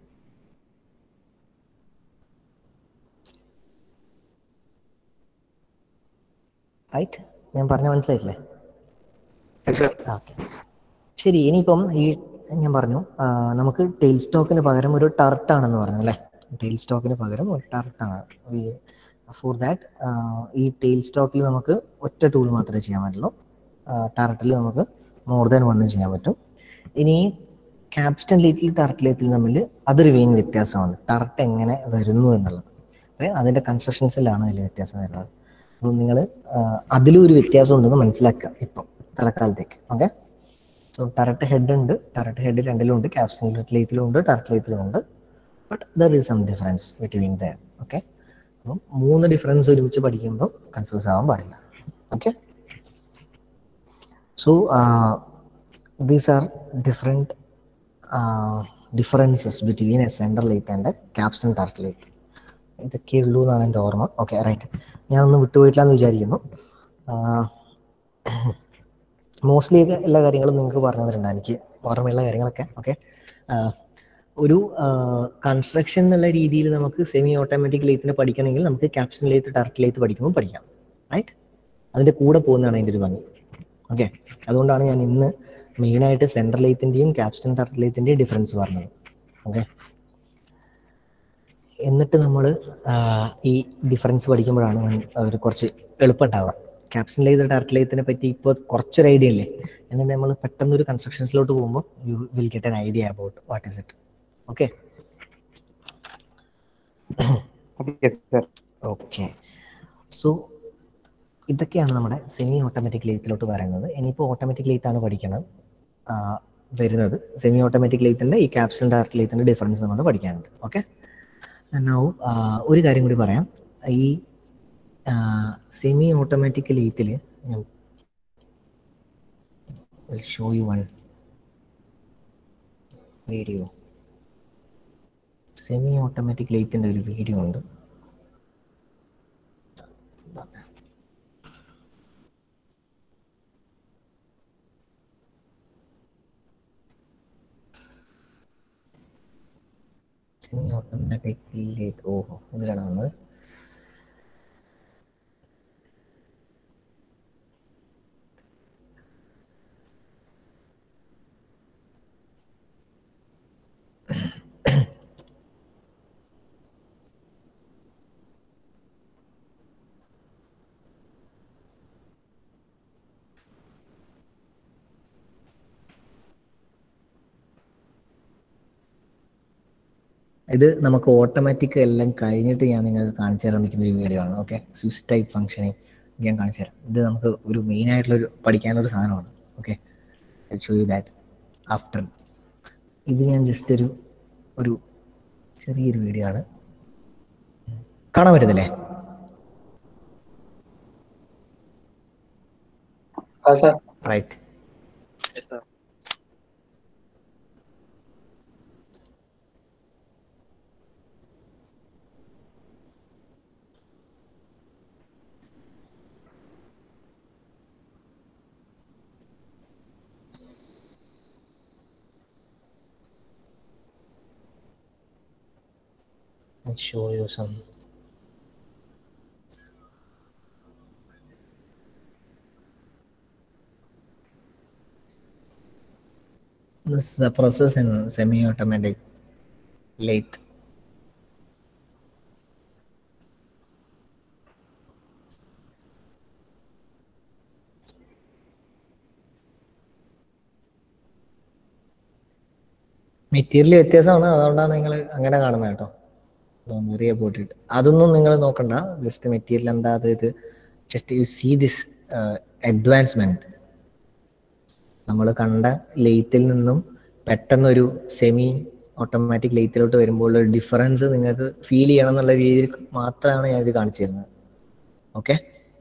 റൈറ്റ് ഞാൻ പറഞ്ഞ മനസ്സിലായിട്ടില്ലേ Yes, sir. ഓക്കെ ശരി ഇനിയിപ്പം ഈ ഞാൻ പറഞ്ഞു ആ, നമുക്ക് ടെയിൽ സ്റ്റോക്കിന് പകരം ഒരു ടർട്ടാണെന്ന് പറഞ്ഞു അല്ലേ ടെയിൽ സ്റ്റോക്കിന് പകരം ഒരു ടർട്ടാണ് ഫോർ ദാറ്റ് ഈ ടെയിൽ സ്റ്റോക്കിൽ നമുക്ക് ഒറ്റ ടൂൾ മാത്രമേ ചെയ്യാൻ പറ്റുള്ളൂ ടർട്ടിൽ നമുക്ക് മോർ ദാൻ വണ്ണ് ചെയ്യാൻ പറ്റും ഇനി ക്യാപ്സ്റ്റൻ ലേത്തിൽ ടർട്ട് ലേത്തിൽ തമ്മിൽ അതൊരു മെയിൻ വ്യത്യാസമാണ് ടർട്ട് എങ്ങനെ വരുന്നു എന്നുള്ളത് അപ്പൊ അതിൻ്റെ കൺസ്ട്രക്ഷൻസിലാണ് അതിൽ വ്യത്യാസം വരുന്നത് അപ്പം നിങ്ങൾ അതിലും ഒരു വ്യത്യാസം ഉണ്ടെന്ന് മനസ്സിലാക്കുക ഇപ്പം തലക്കാലത്തേക്ക് ഓക്കെ സോ ടറട്ട് ഹെഡ് ഉണ്ട് ടറട്ട് ഹെഡ് രണ്ടിലും ഉണ്ട് ക്യാപ്സ്റ്റൻ ലേത്തിലും ഉണ്ട് ടറട്ട് ലേത്തിലും ഉണ്ട് but there is some difference between there okay അപ്പം മൂന്ന് ഡിഫറൻസ് ഒരുമിച്ച് പഠിക്കുമ്പോൾ കൺഫ്യൂസ് ആവാൻ പാടില്ല okay so these are different differences between a central lathe and capstan turret lathe ഇതൊക്കെ ഉള്ളൂ എന്നാണ് എൻ്റെ ഓർമ്മ ഓക്കെ റൈറ്റ് ഞാനൊന്ന് വിട്ടുപോയിട്ടില്ലെന്ന് വിചാരിക്കുന്നു മോസ്റ്റ്ലി എല്ലാ കാര്യങ്ങളും നിങ്ങൾക്ക് പറഞ്ഞു തന്നിട്ടുണ്ട് എനിക്ക് ഓർമ്മയുള്ള കാര്യങ്ങളൊക്കെ ഓക്കെ ഒരു കൺസ്ട്രക്ഷൻ എന്നുള്ള രീതിയിൽ നമുക്ക് സെമി ഓട്ടോമാറ്റിക് ലേത്തിന് പഠിക്കണമെങ്കിൽ നമുക്ക് ക്യാപ്ഷൻ ലേത്ത് ടർട്ട് ലേത്ത് പഠിക്കുമ്പോൾ പഠിക്കാം റൈറ്റ് അതിൻ്റെ കൂടെ പോകുന്നതാണ് അതിൻ്റെ ഒരു ഭംഗി ഓക്കെ അതുകൊണ്ടാണ് ഞാൻ ഇന്ന് മെയിനായിട്ട് സെൻട്രൽ ലേത്തിൻ്റെയും ക്യാപ്സ്റ്റൻ ടർട്ട് ലേത്തിൻ്റെയും ഡിഫറൻസ് പറഞ്ഞത് ഓക്കെ എന്നിട്ട് നമ്മൾ ഈ ഡിഫറൻസ് പഠിക്കുമ്പോഴാണ് അവർ കുറച്ച് എളുപ്പമുണ്ടാവുക ക്യാപ്ഷൻ ലേത്ത് ടർട്ട് ലേത്തിനെ പറ്റി ഇപ്പോൾ കുറച്ചൊരു ഐഡിയ ഇല്ലേ എന്നിട്ട് നമ്മൾ പെട്ടെന്ന് ഒരു കൺസ്ട്രക്ഷൻസിലോട്ട് പോകുമ്പോൾ you will get an idea about what is it okay okay sir okay so ഇതൊക്കെയാണ് നമ്മുടെ സെമി ഓട്ടോമാറ്റിക് ലേത്തിലോട്ട് പറയുന്നത് ഇനിയിപ്പോൾ ഓട്ടോമാറ്റിക് ലേത്താണ് പഠിക്കുന്നത് ആ, വരുന്നത് സെമി ഓട്ടോമാറ്റിക് ലേത്തിൻ്റെ ഈ ക്യാപ്സൽ ഡയറക്ട് ലേത്തിൻ്റെ ഡിഫറൻസ് നമ്മൾ പഠിക്കാനുണ്ട് ഓക്കെ നൗ ഒരു കാര്യം കൂടി പറയാം ഈ സെമി ഓട്ടോമാറ്റിക് ലേത്തിൽ show you one video semi automatic ലേത്തിൻ്റെ ഒരു വീഡിയോ ഉണ്ട് സെമി ഓട്ടോമാറ്റിക് ലേക്ക് ഓഹോ ഇതിലാണ് വന്നത് ഇത് നമുക്ക് ഓട്ടോമാറ്റിക് എല്ലാം കഴിഞ്ഞിട്ട് ഞാൻ നിങ്ങൾക്ക് കാണിച്ചു തരാൻ നിൽക്കുന്ന ഒരു വീഡിയോ ആണ് ഓക്കെ സ്വിച്ച് ടൈപ്പ് ഫംഗ്ഷനിങ് ഞാൻ കാണിച്ചു തരാം ഇത് നമുക്ക് ഒരു മെയിൻ ആയിട്ടുള്ള ഒരു പഠിക്കാനൊരു സാധനമാണ് okay show you that after ഇത് ഞാൻ ജസ്റ്റ് ഒരു ഒരു ചെറിയൊരു വീഡിയോ ആണ് കാണാൻ പറ്റുന്നില്ലേ ആ sir right I'll show you some. This is a process in semi-automatic lathe. Material വ്യത്യാസമാണ് അതുകൊണ്ടാണ് നിങ്ങൾ അങ്ങനെ കാണുന്നത് കേട്ടോ ചെറിയ പോട്ടിട്ട് അതൊന്നും നിങ്ങൾ നോക്കണ്ട ജസ്റ്റ് മെറ്റീരിയൽ എന്താ അത് ഇത് just you see this advancement നമ്മൾ കണ്ട ലെയ്ത്തിൽ നിന്നും പെട്ടെന്നൊരു സെമി ഓട്ടോമാറ്റിക് ലെയ്ത്തിലോട്ട് വരുമ്പോൾ ഒരു ഡിഫറൻസ് നിങ്ങൾക്ക് ഫീൽ ചെയ്യണം എന്നുള്ള രീതിയിൽ മാത്രമാണ് ഞാൻ ഇത് കാണിച്ചു തരുന്നത് ഓക്കെ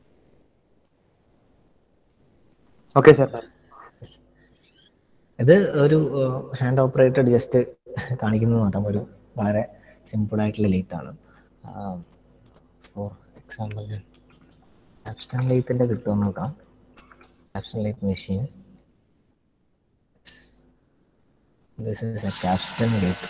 ഓക്കെ സർ ഇത് ഒരു ഹാൻഡ് ഓപ്പറേറ്റഡ് ജസ്റ്റ് കാണിക്കുന്നത് മാത്രം ഒരു വളരെ സിമ്പിൾ ആയിട്ടുള്ള ലെയ്ത്ത് ആണ് ഫോർ എക്സാമ്പിൾ ആപ്സ്റ്റൺ ലെയ്ത്തിൻ്റെ കിട്ടുമെന്ന് നോക്കാം capstan lathe machine this is a capstan lathe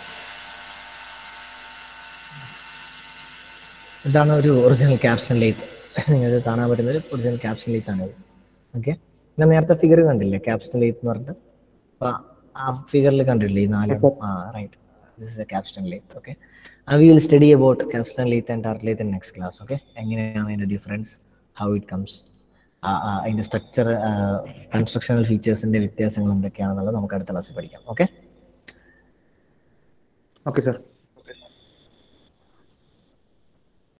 ഇതാണ് ഒരു ഒറിജിനൽ ക്യാപ്സ്റ്റൺ ലെയ്ത്ത് നിങ്ങൾക്ക് കാണാൻ പറ്റുന്ന ഒരു ഒറിജിനൽ ക്യാപ്സ്റ്റൺ ലെയ്ത്ത് ആണ് ഇത് ഓക്കെ ഞാൻ നേരത്തെ ഫിഗർ കണ്ടില്ലേ ക്യാപ്സ്റ്റൺ ലെയ്ത്ത് എന്ന് പറഞ്ഞിട്ട് അപ്പൊ ആ ഫിഗറിൽ കണ്ടിട്ടില്ലേ ഈ നാല് ആ right this is a capstan lathe okay we will study about capstan lathe and turret lathe in next class okay എങ്ങനെയാണ് അതിൻ്റെ ഡിഫറൻസ് ഹൗ ഇറ്റ് കംസ് അതിൻ്റെ സ്ട്രക്ചർ കൺസ്ട്രക്ഷണൽ ഫീച്ചേഴ്സിൻ്റെ വ്യത്യാസങ്ങൾ എന്തൊക്കെയാണെന്നുള്ളത് നമുക്ക് അടുത്ത ക്ലാസ്സിൽ പഠിക്കാം ഓക്കെ ഓക്കെ സാർ